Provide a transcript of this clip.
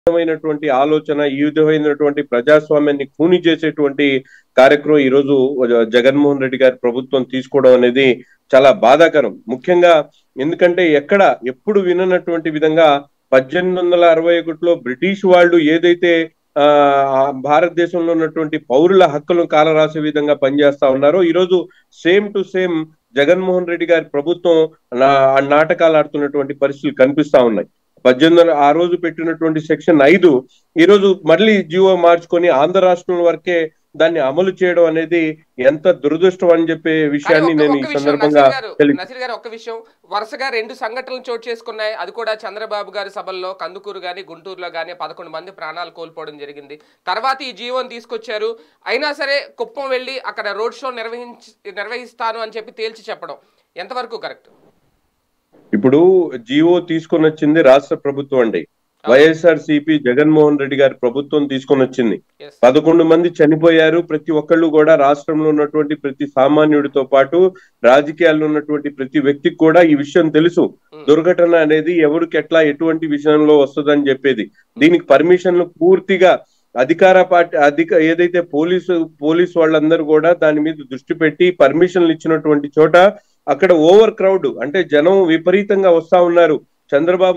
విధమైనటువంటి ఆలోచన ఈ విధమైనటువంటి ప్రజాస్వామ్యాన్ని కూని చేసేటువంటి కార్యక్రమం ఈ రోజు జగన్మోహన్ రెడ్డి గారి ప్రభుత్వం తీసుకోవడం అనేది చాలా బాధాకరం ముఖ్యంగా ఎందుకంటే ఎక్కడ ఎప్పుడు విననటువంటి విధంగా పద్దెనిమిది వందల అరవై ఒకటిలో బ్రిటిష్ వాళ్ళు ఏదైతే ఆ భారతదేశంలో ఉన్నటువంటి పౌరుల హక్కులను కాలరాసే విధంగా పనిచేస్తా ఉన్నారో ఈరోజు same to same Jaganmohan Reddy గారి ప్రభుత్వం నా- నాటకాలు ఆడుతున్నటువంటి పరిస్థితులు కనిపిస్తా ఉన్నాయి పద్దెనిమిది వందల ఆ రోజు పెట్టినటువంటి సెక్షన్ ఐదు ఈ రోజు మళ్ళీ జీవో మార్చుకొని ఆంధ్ర రాష్ట్రం వరకే దాన్ని అమలు చేయడం అనేది ఎంత దురదృష్టం అని చెప్పే కానీ విషయాన్ని ఒక్క- నేను ఒక్క ఈ విషయం సందర్భంగా నసీర్ గారు తెలి నసీర్ గారు ఒక్క విషయం వరుసగా రెండు సంఘటనలు చోటు చేసుకున్నాయి అది కూడా చంద్రబాబు గారి సభల్లో కందుకూరు గాని గుంటూరులో గాని పదకొండు మంది ప్రాణాలు కోల్పోవడం జరిగింది తర్వాత ఈ జీవోని తీసుకొచ్చారు అయినా సరే కుప్పం వెళ్ళి అక్కడ రోడ్ షో నిర్వహించి నిర్వహిస్తాను అని చెప్పి తేల్చి చెప్పడం ఎంతవరకు కరెక్ట్ ఇప్పుడు జీవో తీసుకొని వచ్చింది రాష్ట్ర ప్రభుత్వం అండి వైఎస్ఆర్ సిపి జగన్మోహన్ రెడ్డి గారి ప్రభుత్వం తీసుకొని వచ్చింది ఎస్ పదకొండు మంది చనిపోయారు ప్రతి ఒక్కళ్ళు కూడా రాష్ట్రంలో ఉన్నటువంటి ప్రతి సామాన్యుడితో పాటు రాజకీయాల్లో ఉన్నటువంటి ప్రతి వ్యక్తికి కూడా ఈ విషయం తెలుసు దుర్ఘటన అనేది ఎవరికి ఎట్లా ఎటువంటి విషయంలో వస్తుందని చెప్పేది దీనికి పర్మిషన్లు పూర్తిగా అధికార పార్టీ అధిక ఏదైతే పోలీసు పోలీసు వాళ్ళందరూ కూడా దాని మీద దృష్టి పెట్టి పర్మిషన్లు ఇచ్చినటువంటి చోట అక్కడ ఓవర్ క్రౌడ్ అంటే జనం విపరీతంగా వస్తా ఉన్నారు చంద్రబాబు